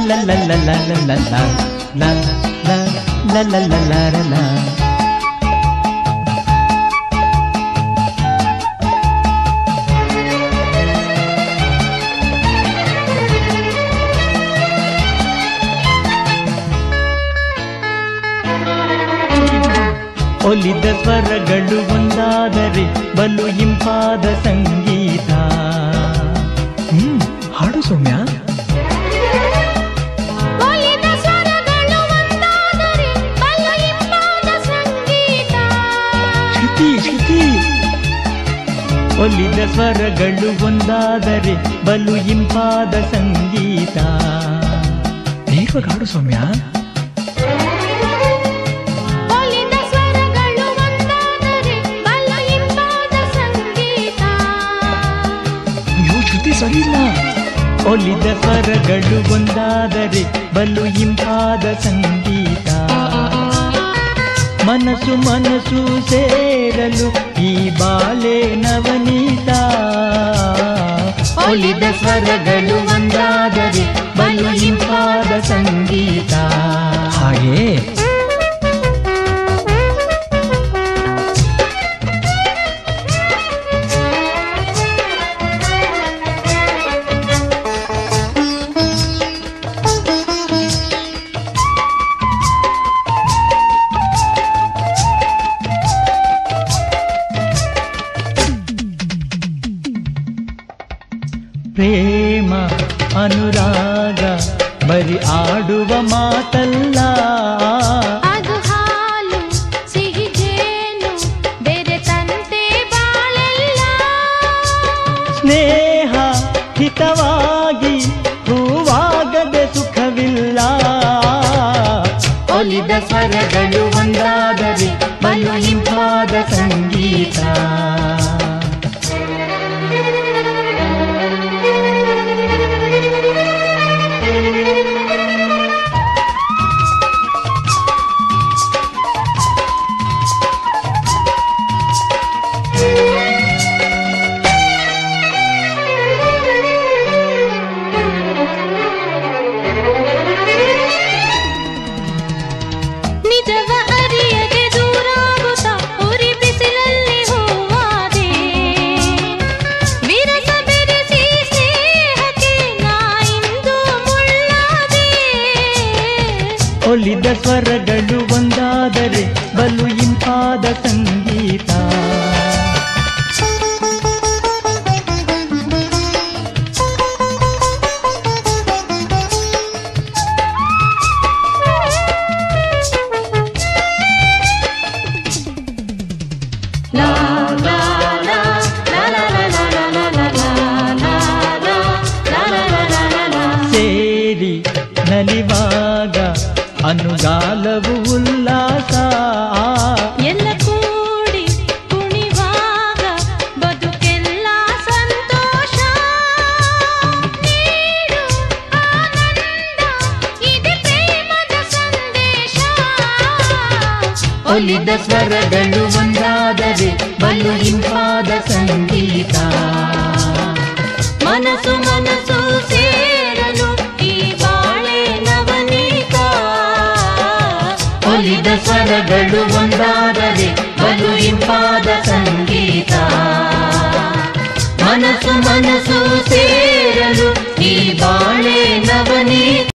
la la la la la la la la la la la la la la ಒಲಿದ ಸ್ವರಗಳು ಒಂದಾದರೆ ಬಲು ಇಂಪಾದ ಸಂಗೀತ ಹ್ಮ್ ಹಾಡು ಸೌಮ್ಯ ಒಲಿದ ಸ್ವರಗಳು ಒಂದಾದರೆ ಬಲು ಇಂಪಾದ ಸಂಗೀತ ಶ್ರುತಿ ಶ್ರುತಿ ಒಲಿದ ಸ್ವರಗಳು ಒಂದಾದರೆ ಬಲು ಇಂಪಾದ ಸಂಗೀತ ವೇಗವಾಗಿ ಹಾಡು ಸೌಮ್ಯ ಒಲಿದ ಸ್ವರಗಳು ಒಂದಾದರೆ ಬಲು ಇಂಪಾದ ಸಂಗೀತ ಅಯ್ಯೋ ಶ್ರುತಿ ಸರಿ ಇಲ್ಲ ಒಲಿದ ಸ್ವರಗಳು ಒಂದಾದರೆ ಬಲು ಇಂಪಾದ ಸಂಗೀತ ಮನಸ್ಸು ಮನಸ್ಸು ಸೇರಲು ಈ ಬಾಳೆ ನವನೀತ ಒಲಿದ ಸ್ವರಗಳು ಒಂದಾದರೆ ಬಲು ಇಂಪಾದ ಸಂಗೀತ ಹಾಗೆ ಪ್ರೇಮ ಅನುರಾಗ ಬರಿ ಆಡುವ ಮಾತಲ್ಲ ಅದು ಹಾಲು ಸಿಹಿ ಜೇನು ಬೆರೆತಂತೆ ಬಾಳೆಲ್ಲ ಸ್ನೇಹ ಹಿತವಾಗಿ ಹೂವಾಗದೆ ಸುಖವಿಲ್ಲ ಒಲಿದ ಸ್ವರಗಳು ಒಂದಾದರೆ ಬಲು ಇಂಪಾದ ಸಂಗೀತ ನಿಜವ ಅರಿಯದೆ ದೂರಾಗುತ್ತ ಉರಿ ಬಿಸಿಲಲ್ಲಿ ಹೂವಾದೆ ವಿರಸ ಬೆರೆಸಿ ಸ್ನೇಹಕ್ಕೆ ನಾ ಇಂದು ಮುಳ್ಳಾದೆ ಒಲಿದ ಸ್ವರಗಳು ಒಂದಾದರೆ ಬಲು ಇಂಪಾದ ಸಂಗೀತ ಸೇರಿ ನಲಿವಾಗ ಅನುಗಾಲವು ಉಲ್ಲಾಸ ಎಲ್ಲ ಕೂಡಿ ಕುಣಿವಾಗ ಬದುಕೆಲ್ಲ ಸಂತೋಷ ನೀಡು ಆನಂದ ಇದೆ ಪ್ರೇಮದ ಸಂದೇಶ ಒಲಿದ ಸ್ವರಗಳು ಒಂದಾದರೆ ಬಲು ಇಂಪಾದ ಸಂಗೀತ ಮನಸ್ಸು ಮನಸ್ಸು ಸೇರಲು ಈ ಬಾಳೆ ನವನೀತ ಒಲಿದ ಸ್ವರಗಳು ಒಂದಾದರೆ ಬಲು ಇಂಪಾದ ಸಂಗೀತ ಮನಸ್ಸು ಮನಸ್ಸು ಸೇರಿ